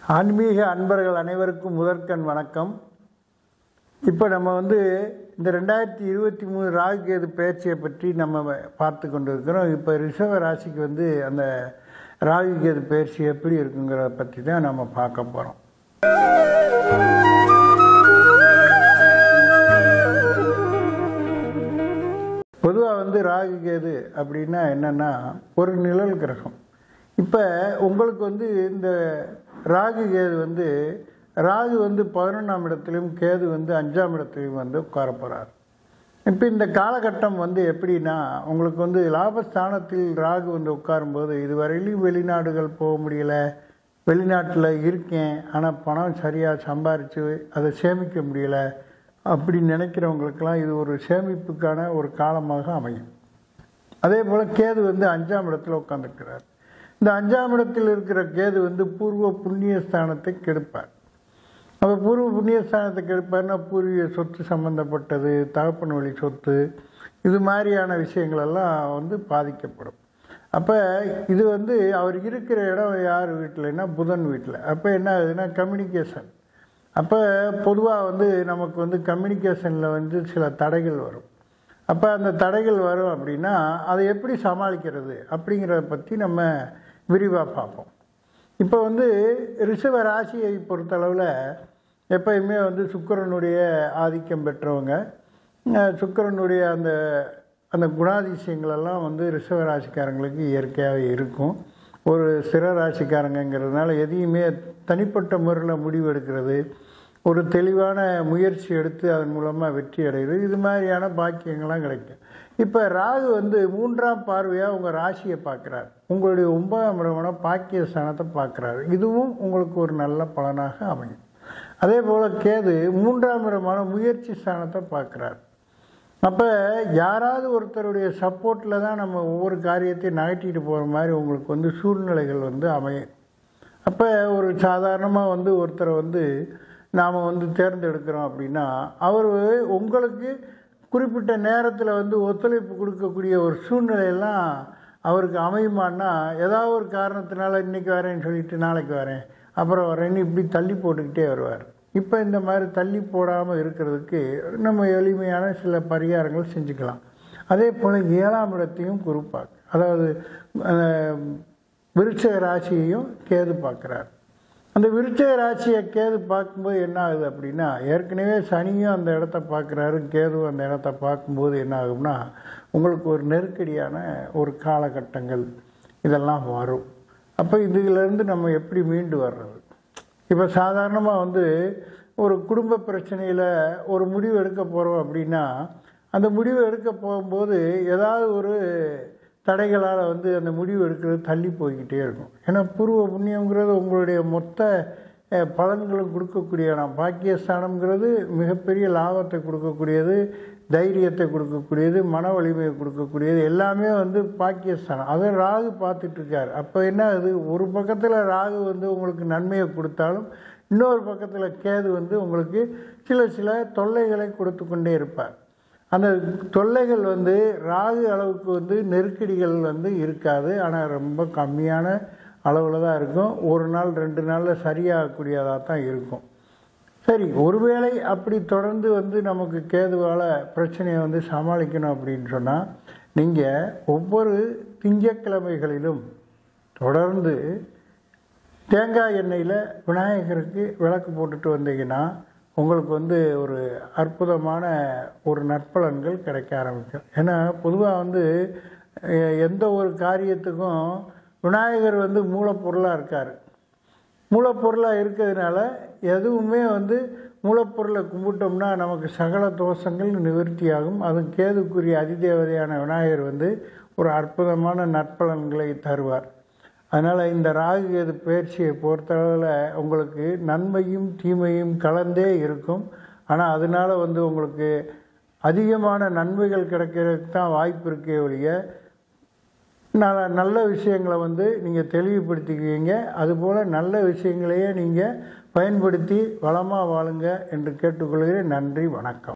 ஆன்மீக அன்பர்கள் அனைவருக்கும் முதற்கண் வணக்கம் இப்போ நம்ம வந்து இந்த ரெண்டாயிரத்தி இருபத்தி மூணு ராகு கேது பயிற்சியை பற்றி நம்ம பார்த்து கொண்டு இருக்கிறோம் இப்போ ரிஷப ராசிக்கு வந்து அந்த ராகு கேது பயிற்சி எப்படி இருக்குங்கிறத பற்றி தான் நம்ம பார்க்க போகிறோம் பொதுவாக வந்து ராகு கேது அப்படின்னா என்னென்னா ஒரு நிழல் கிரகம் இப்போ உங்களுக்கு வந்து இந்த ராகு கேது வந்து ராகு வந்து பதினொன்றாம் இடத்துலையும் கேது வந்து அஞ்சாம் இடத்துலையும் வந்து உட்கார போகிறார் இப்போ இந்த காலகட்டம் வந்து எப்படின்னா உங்களுக்கு வந்து லாபஸ்தானத்தில் ராகு வந்து உட்காரும்போது இதுவரையிலும் வெளிநாடுகள் போக முடியல வெளிநாட்டில் இருக்கேன் ஆனால் பணம் சரியாக சம்பாரித்து அதை சேமிக்க முடியல அப்படி நினைக்கிறவங்களுக்கெல்லாம் இது ஒரு சேமிப்புக்கான ஒரு காலமாக அமையும் அதே போல் கேது வந்து அஞ்சாம் இடத்துல உட்காந்துருக்கிறார் இந்த அஞ்சாம் இடத்தில் இருக்கிற கேது வந்து பூர்வ புண்ணிய ஸ்தானத்தை கெடுப்பார் அப்போ பூர்வ புண்ணிய ஸ்தானத்தை கெடுப்பார்னா பூர்வீக சொத்து சம்பந்தப்பட்டது தகப்பன் வழி சொத்து இது மாதிரியான விஷயங்கள் எல்லாம் வந்து பாதிக்கப்படும் அப்போ இது வந்து அவர் இருக்கிற இடம் யார் வீட்டிலன்னா புதன் வீட்டில் அப்போ என்ன ஆகுதுன்னா கம்யூனிகேஷன் அப்போ பொதுவாக வந்து நமக்கு வந்து கம்யூனிகேஷனில் வந்து சில தடைகள் வரும் அப்போ அந்த தடைகள் வரும் அப்படின்னா அதை எப்படி சமாளிக்கிறது அப்படிங்கிறத பற்றி நம்ம விரிவாக பார்ப்போம் இப்போ வந்து ரிஷப ராசியை பொறுத்தளவில் எப்பயுமே வந்து சுக்கரனுடைய ஆதிக்கம் பெற்றவங்க சுக்கரனுடைய அந்த அந்த குணாதிசயங்களெல்லாம் வந்து ரிஷப ராசிக்காரங்களுக்கு இயற்கையாகவே இருக்கும் ஒரு சிற ராசிக்காரங்கிறதுனால எதையுமே தனிப்பட்ட முறையில் முடிவு எடுக்கிறது ஒரு தெளிவான முயற்சி எடுத்து அதன் மூலமாக வெற்றி அடைகிறது இது மாதிரியான பாக்கியங்கள்லாம் கிடைக்கும் இப்போ ராகு வந்து மூன்றாம் பார்வையாக உங்கள் ராசியை பார்க்குறார் உங்களுடைய ஒன்பதாம் இடமான பாக்கிய ஸ்தானத்தை பார்க்குறாரு இதுவும் உங்களுக்கு ஒரு நல்ல பலனாக அமையும் அதே போல் கேது மூன்றாம் இடமான முயற்சி ஸ்தானத்தை பார்க்குறார் அப்போ யாராவது ஒருத்தருடைய சப்போர்ட்டில் தான் நம்ம ஒவ்வொரு காரியத்தையும் நகட்டிட்டு போகிற மாதிரி உங்களுக்கு வந்து சூழ்நிலைகள் வந்து அமையும் அப்போ ஒரு சாதாரணமாக வந்து ஒருத்தரை வந்து நாம் வந்து தேர்ந்தெடுக்கிறோம் அப்படின்னா அவர் உங்களுக்கு குறிப்பிட்ட நேரத்தில் வந்து ஒத்துழைப்பு கொடுக்கக்கூடிய ஒரு சூழ்நிலையெல்லாம் அவருக்கு அமையுமான்னா ஏதாவது ஒரு காரணத்தினால இன்றைக்கி வரேன்னு சொல்லிட்டு நாளைக்கு வரேன் அப்புறம் வரேன்னு இப்படி தள்ளி போட்டுக்கிட்டே வருவார் இப்போ இந்த மாதிரி தள்ளி போடாமல் இருக்கிறதுக்கு நம்ம எளிமையான சில பரிகாரங்கள் செஞ்சுக்கலாம் அதே போல் ஏழாம் இடத்தையும் குறிப்பார் அதாவது விருட்சக ராசியையும் கேது பார்க்குறார் அந்த விருட்சக ராசியை கேது பார்க்கும்போது என்ன ஆகுது அப்படின்னா ஏற்கனவே சனியும் அந்த இடத்த பார்க்குறாரு கேதுவும் அந்த இடத்த பார்க்கும்போது என்ன ஆகும்னா உங்களுக்கு ஒரு நெருக்கடியான ஒரு காலகட்டங்கள் இதெல்லாம் வரும் அப்போ இதுலேருந்து நம்ம எப்படி மீண்டு வர்றது இப்போ சாதாரணமாக வந்து ஒரு குடும்ப பிரச்சனையில் ஒரு முடிவு எடுக்க போகிறோம் அப்படின்னா அந்த முடிவு எடுக்க போகும்போது ஏதாவது ஒரு தடைகளால் வந்து அந்த முடிவு எடுக்கிறது தள்ளி போய்கிட்டே இருக்கும் ஏன்னா பூர்வ புண்ணியங்கிறது உங்களுடைய மொத்த பலன்களும் கொடுக்கக்கூடிய இடம் பாக்கியஸ்தானம்ங்கிறது மிகப்பெரிய லாபத்தை கொடுக்கக்கூடியது தைரியத்தை கொடுக்கக்கூடியது மன வலிமையை கொடுக்கக்கூடியது எல்லாமே வந்து பாக்கியஸ்தானம் அதை ராகு பார்த்துட்ருக்கார் அப்போ என்ன ஆகுது ஒரு பக்கத்தில் ராகு வந்து உங்களுக்கு நன்மையை கொடுத்தாலும் இன்னொரு பக்கத்தில் கேது வந்து உங்களுக்கு சில சில தொல்லைகளை கொடுத்து கொண்டே இருப்பார் அந்த தொல்லைகள் வந்து ராகு அளவுக்கு வந்து நெருக்கடிகள் வந்து இருக்காது ஆனால் ரொம்ப கம்மியான அளவில் தான் இருக்கும் ஒரு நாள் ரெண்டு நாளில் சரியாகக்கூடியதாக தான் இருக்கும் சரி ஒருவேளை அப்படி தொடர்ந்து வந்து நமக்கு கேதுவால் பிரச்சனையை வந்து சமாளிக்கணும் அப்படின்னு சொன்னால் நீங்கள் ஒவ்வொரு திங்கக்கிழமைகளிலும் தொடர்ந்து தேங்காய் எண்ணெயில் விநாயகருக்கு விளக்கு போட்டுட்டு வந்தீங்கன்னா உங்களுக்கு வந்து ஒரு அற்புதமான ஒரு நற்பலன்கள் கிடைக்க ஆரம்பிக்கும் ஏன்னா பொதுவாக வந்து எந்த ஒரு காரியத்துக்கும் விநாயகர் வந்து மூலப்பொருளாக இருக்கார் மூலப்பொருளாக இருக்கிறதுனால எதுவுமே வந்து மூலப்பொருளை கும்பிட்டோம்னா நமக்கு சகல தோஷங்கள் நிவர்த்தியாகும் அதுவும் கேதுக்குரிய அதிதேவதையான விநாயகர் வந்து ஒரு அற்புதமான நற்பலன்களை தருவார் அதனால் இந்த ராகு கேது பயிற்சியை பொறுத்தளவில் உங்களுக்கு நன்மையும் தீமையும் கலந்தே இருக்கும் ஆனால் அதனால் வந்து உங்களுக்கு அதிகமான நன்மைகள் கிடைக்கிறதுக்கு தான் வாய்ப்பு இருக்கே ஒழிய நல்ல நல்ல விஷயங்களை வந்து நீங்கள் தெளிவுபடுத்திக்குவீங்க அதுபோல் நல்ல விஷயங்களையே நீங்கள் பயன்படுத்தி வளமாக வாழுங்க என்று கேட்டுக்கொள்கிறேன் நன்றி வணக்கம்